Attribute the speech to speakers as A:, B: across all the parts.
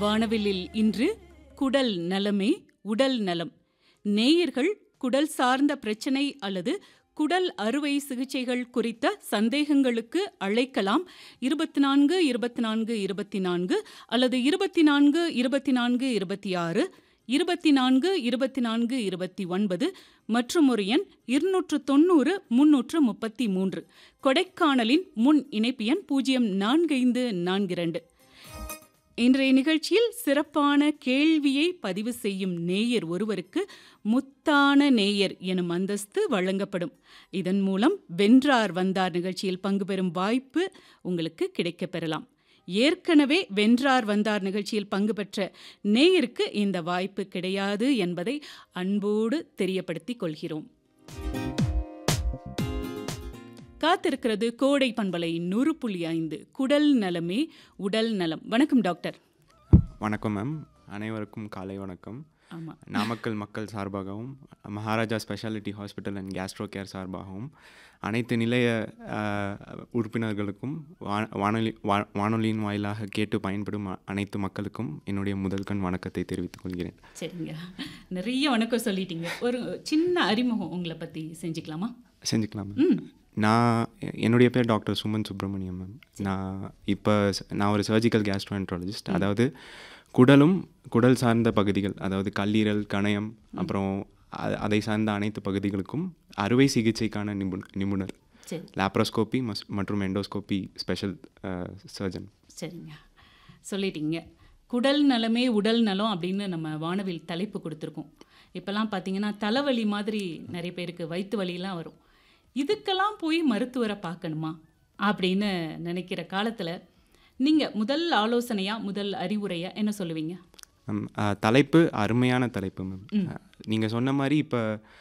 A: வானவில்லில் இன்று குடல் நலமே உடல் நலம் நேயர்கள் குடல் சார்ந்த பிரச்சனை அல்லது குடல் அறுவை சிகிச்சைகள் குறித்த சந்தேகங்களுக்கு அழைக்கலாம் இருபத்தி நான்கு இருபத்தி நான்கு இருபத்தி நான்கு அல்லது இருபத்தி நான்கு இருபத்தி நான்கு இருபத்தி ஆறு இருபத்தி நான்கு இருபத்தி நான்கு இருபத்தி ஒன்பது மற்றும் ஒரு எண் இருநூற்று தொண்ணூறு முன்னூற்று முப்பத்தி மூன்று கொடைக்கானலின் முன் இணைப்பு எண் பூஜ்ஜியம் நான்கு ஐந்து நான்கு இரண்டு இன்றைய நிகழ்ச்சியில் சிறப்பான கேள்வியை பதிவு செய்யும் நேயர் ஒருவருக்கு முத்தான நேயர் எனும் அந்தஸ்து வழங்கப்படும் இதன் மூலம் வென்றார் வந்தார் நிகழ்ச்சியில் பங்கு பெறும் வாய்ப்பு உங்களுக்கு கிடைக்கப் பெறலாம் ஏற்கனவே வென்றார் வந்தார் நிகழ்ச்சியில் பங்கு பெற்ற நேயருக்கு இந்த வாய்ப்பு கிடையாது என்பதை அன்போடு தெரியப்படுத்திக் கொள்கிறோம் காத்திருக்கிறது கோடை பண்பலை நூறு புள்ளி ஐந்து குடல் நலமே உடல் நலம் வணக்கம் டாக்டர்
B: வணக்கம் மேம் அனைவருக்கும் காலை வணக்கம்
A: ஆமாம்
B: நாமக்கல் மக்கள் சார்பாகவும் Maharaja speciality hospital and gastro care சார்பாகவும் அனைத்து நிலைய அஹ், உறுப்பினர்களுக்கும் வா- வானொலி வா- வானொலியின் வாயிலாக கேட்டு பயன்படும் அ- அனைத்து மக்களுக்கும் என்னுடைய முதல் கண் வணக்கத்தை தெரிவித்துக் கொள்கிறேன்
A: சரிங்க நிறைய வணக்கம் சொல்லிட்டீங்க ஒரு சின்ன அறிமுகம் உங்களை பற்றி செஞ்சுக்கலாமா
B: செஞ்சுக்கலாம் மேம் நான் எ- என்னுடைய பேர் டாக்டர் சுமன் சுப்பிரமணியம் மேம் நான் இப்போ நான் ஒரு சர்ஜிக்கல் கேஸ்ட்ரோஎன்ட்ராலஜிஸ்ட் அதாவது குடலும் குடல் சார்ந்த பகுதிகள் அதாவது கல்லீரல் கணையம் அப்புறம் அ- அதை சார்ந்த அனைத்து பகுதிகளுக்கும் அறுவை சிகிச்சைக்கான நிபுண நிபுணர்
A: சரி
B: லாப்ரோஸ்கோபி மஸ் மற்றும் எண்டோஸ்கோபி ஸ்பெஷல் சர்ஜன்
A: சரிங்க சொல்லிட்டீங்க குடல் நலமே உடல் நலம் அப்படின்னு நம்ம வானவில் தலைப்பு கொடுத்துருக்கோம் இப்போல்லாம் பார்த்தீங்கன்னா தலைவலி மாதிரி நிறைய பேருக்கு வயிற்று வலியெல்லாம் வரும் இதுக்கெல்லாம் போய் மருத்துவரை பார்க்கணுமா அப்படின்னு நினைக்கிற காலத்தில் நீங்கள் முதல் ஆலோசனையாக முதல் அறிவுரையாக என்ன சொல்லுவீங்க
B: மேம் அஹ், தலைப்பு அருமையான தலைப்பு மேம் நீங்கள் சொன்ன மாதிரி இப்போ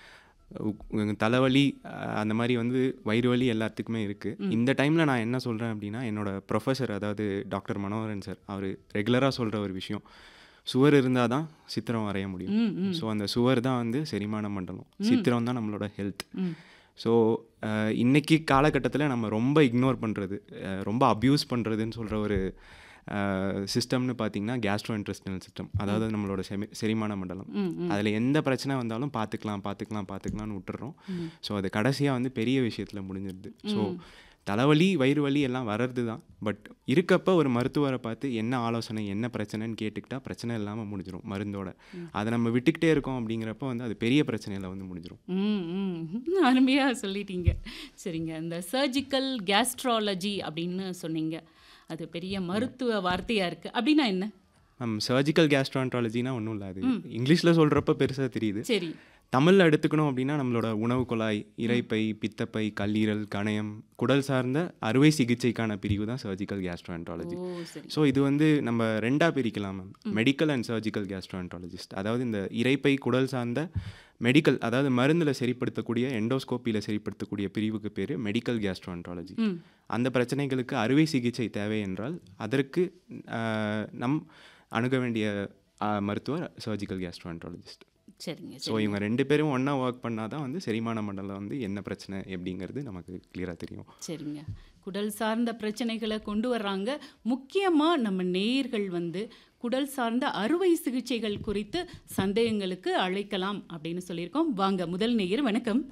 B: தலைவலி அஹ், அந்த மாதிரி வந்து வயிறு வலி எல்லாத்துக்குமே இருக்குது இந்த டைமில் நான் என்ன சொல்கிறேன் அப்படின்னா என்னோட ப்ரொஃபஸர் அதாவது டாக்டர் மனோகரன் சார் அவர் ரெகுலராக சொல்கிற ஒரு விஷயம் சுவர் இருந்தால் தான் சித்திரம் வரைய முடியும் ஸோ அந்த சுவர் தான் வந்து செரிமான மண்டலம் சித்திரம் தான் நம்மளோட ஹெல்த் ஸோ இன்னைக்கு காலகட்டத்தில் நம்ம ரொம்ப இக்னோர் பண்ணுறது ரொம்ப அப்யூஸ் பண்ணுறதுன்னு சொல்கிற ஒரு சிஸ்டம்னு பார்த்தீங்கன்னா கேஸ்ட்ரோ இன்ட்ரெஸ்டினல் சிஸ்டம் அதாவது நம்மளோட செமி செரிமான மண்டலம் அதில் எந்த பிரச்சனை வந்தாலும் பார்த்துக்கலாம் பார்த்துக்கலாம் பார்த்துக்கலாம்னு விட்டுறோம் ஸோ அது கடைசியாக வந்து பெரிய விஷயத்தில் முடிஞ்சிருது ஸோ தலைவலி வயிறு வலி எல்லாம் வர்றது தான் பட் இருக்கப்ப ஒரு மருத்துவரை பார்த்து என்ன ஆலோசனை என்ன பிரச்சனைன்னு கேட்டுக்கிட்டா பிரச்சனை இல்லாமல் முடிஞ்சிடும் மருந்தோட அதை நம்ம விட்டுக்கிட்டே இருக்கோம் அப்படிங்கிறப்ப வந்து அது பெரிய பிரச்சனையில் வந்து முடிஞ்சிடும்
A: ம் ம் அருமையாக சொல்லிட்டீங்க சரிங்க இந்த சர்ஜிக்கல் கேஸ்ட்ராலஜி அப்படின்னு சொன்னீங்க அது பெரிய மருத்துவ வார்த்தையாக இருக்குது அப்படின்னா என்ன
B: மேம் சர்ஜிக்கல் கேஸ்ட்ரான்ட்ராலஜினா ஒன்றும் இல்லை அது இங்கிலீஷில் சொல்கிறப்ப பெருசாக தெரியுது
A: சரி
B: தமிழில் எடுத்துக்கணும் அப்படின்னா நம்மளோட உணவு குழாய் இரைப்பை பித்தப்பை கல்லீரல் கணையம் குடல் சார்ந்த அறுவை சிகிச்சைக்கான பிரிவு தான் சர்ஜிக்கல் கேஸ்ட்ரோஎன்ட்ராலஜி
A: ஓ சரி
B: ஸோ இது வந்து நம்ம ரெண்டாக பிரிக்கலாம் ma'am medical and surgical gastroenterologist அதாவது இந்த இரைப்பை குடல் சார்ந்த மெடிக்கல் அதாவது மருந்தில் சரிப்படுத்தக்கூடிய எண்டோஸ்கோப்பியில் சரிப்படுத்தக்கூடிய பிரிவுக்கு பேர் மெடிக்கல் கேஸ்ட்ரோஎன்ட்ராலஜி அந்த பிரச்சனைகளுக்கு அறுவை சிகிச்சை தேவை என்றால் அதற்கு ஆஹ், நம் அணுக வேண்டிய ஆஹ், மருத்துவர் சர்ஜிக்கல் கேஸ்ட்ரோஎன்ட்ராலஜிஸ்ட்
A: சரிங்க
B: ஸோ இவங்க ரெண்டு பேரும் ஒன்றா ஒர்க் பண்ணால் தான் வந்து செரிமான மண்டலம் வந்து என்ன பிரச்சனை எப்படிங்கிறது நமக்கு கிளியராக தெரியும்
A: சரிங்க குடல் சார்ந்த பிரச்சனைகளை கொண்டு வர்றாங்க முக்கியமாக நம்ம நேயர்கள் வந்து குடல் சார்ந்த அறுவை சிகிச்சைகள் குறித்து சந்தேகங்களுக்கு அழைக்கலாம் அப்படின்னு சொல்லியிருக்கோம் வாங்க முதல் நேயர் வணக்கம்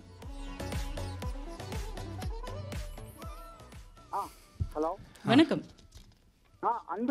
C: ஆ ஹலோ
A: வணக்கம்
C: ஆ அன்பு